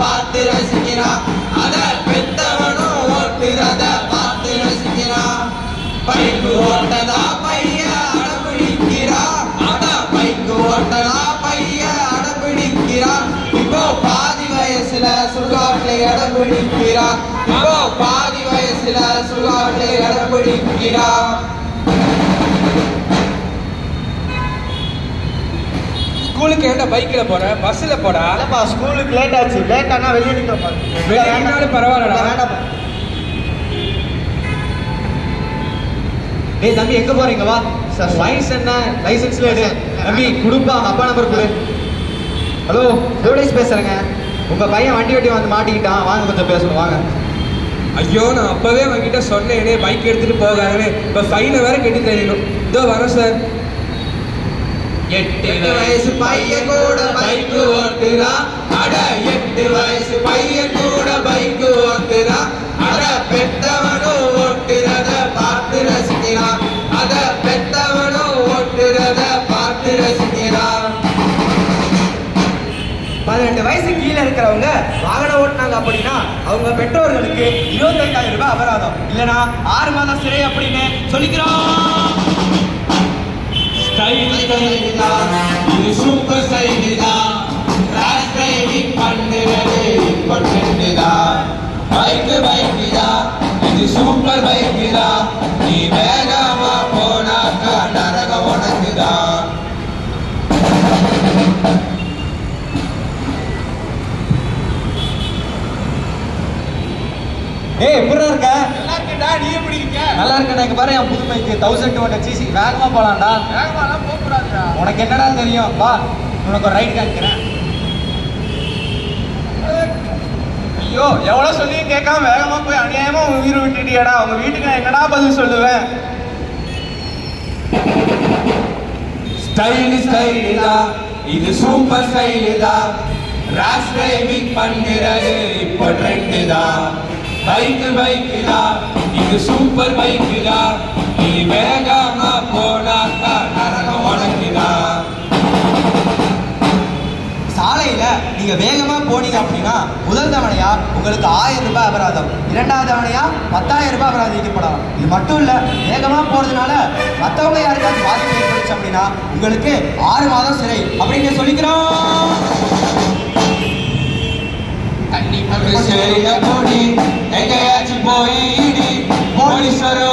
பார்த்து ரசிக்கிறான் அத பெத்தவனும் ஓட்டுறத பார்த்து ரசிக்கிறான் பைக்கு ஓட்டதா பைய அடம்பிடிக்கிறான் அட பைக்கு ஓட்டதா பைய அடம்பிடிக்கிறான் இப்போ பாதி வயசுல சுடுகாட்டுல இடம்பிடிக்கிறான் இப்போ பாதி வயசுல சுடுகாட்டுல இடம்பிடிக்கிறான் ஸ்கூலுக்கு ஏன்டா பைக்ல போற பஸ்ல போடா இல்லப்பா ஸ்கூலுக்கு லேட் ஆச்சு லேட் ஆனா வெளியே நிக்கிறப்பா வெளியே நின்னாலும் பரவாயில்லடா. வேண்டாம் டேய் தம்பி எங்க போறீங்க வா சார் லைசன்ஸ் என்ன லைசன்ஸ்ல எடு தம்பி குடுப்பா அப்பா நம்பர் கொடு ஹலோ ஜோடேஷ் பேசுறேங்க உங்க பையன் வண்டி வண்டி வந்து மாட்டிக்கிட்டான் வாங்க கொஞ்சம் பேசணும் வாங்க ஐயோ நான் அப்பவே அவன்கிட்ட சொன்னேனே பைக் எடுத்துட்டு போகாதேன்னு இப்ப ஃபைனை வேற கட்டி தெரியணும் இதோ வரேன் சார் எட்டு வயசு பையன் கூட பைக் ஓட்டுறான் அட எட்டு வயசு பையன் கூட பைக் ஓட்டுறான் அட பெத்தவனும் ஓட்டுறத பார்த்து ரசிக்கிறான் அத பெத்தவனும் ஓட்டுறத பார்த்து ரசிக்கிறான் பதினெட்டு வயசு கீழே இருக்கிறவங்க வாகனம் ஓட்டினாங்க அப்படின்னா அவங்க பெற்றோர்களுக்கு இருபத்தைந்தாயிரம் ரூபாய் அபராதம் இல்லனா ஆறு மாதம் சிறை அப்படின்னு சொல்லிக்கிறோம் ஸ்டைல் ஸ்டைல்தான் இது சூப்பர் ஸ்டைல்தான் கிராஷ் டிரைவிங் பண்ணுறது இப்போ ட்ரெண்ட் தான் பைக் பைக் தான் இது சூப்பர் பைக் தான் நீ வேகமா போனாக்கா நரகம் உனக்கு தான் ஏய் எப்படி இருக்க நல்லா இருக்கேன்டா நீ எப்படி இருக்க நல்லா இருக்கேன் இங்க பாரு என் புது bike thousand two hundred CC வேகமா போலாம்டா வேகமாலாம் போக கூடாதுடா உனக்கு என்னடா தெரியும் வா உனக்கு ஒரு ரைட் காமிக்கிறேன் ஐயோ எவ்வளவு சொல்லியும் கேட்காம வேகமா போய் அநியாயமா உன் உயிர் விட்டுட்டியடா உங்க வீட்டுக்கு நான் என்னடா பதில் சொல்லுவேன் ஸ்டைல் ஸ்டைல் தான் இது சூப்பர் ஸ்டைல் தான் ராஷ் டிரைவிங் பண்ணுறது இப்போ ட்ரெண்ட் தான் பைக் பைக் தான் இது சூப்பர் பைக் தான் நீ வேகமா போனாக்கா நரகம் உனக்கு தான் சாலையில நீங்க வேகமா போனீங்க அப்படின்னா முதல் தவணையா உங்களுக்கு ஆயிரம் ரூபாய் அபராதம் இரண்டாவது தவணையா பத்தாயிரம் ரூபாய் அபராதம் விதிக்கப்படலாம் இது மட்டும் இல்ல வேகமா போறதுனால மத்தவங்க யாருக்காச்சும் பாதிப்பு ஏற்பட்டுச்சு அப்படின்னா உங்களுக்கு ஆறு மாதம் சிறை அப்படின்னு சொல்லிக்கிறோம் தண்ணி பக்கம் சரியில போடி எங்கேயாச்சும் போய் இடி போலீஸ் வரும்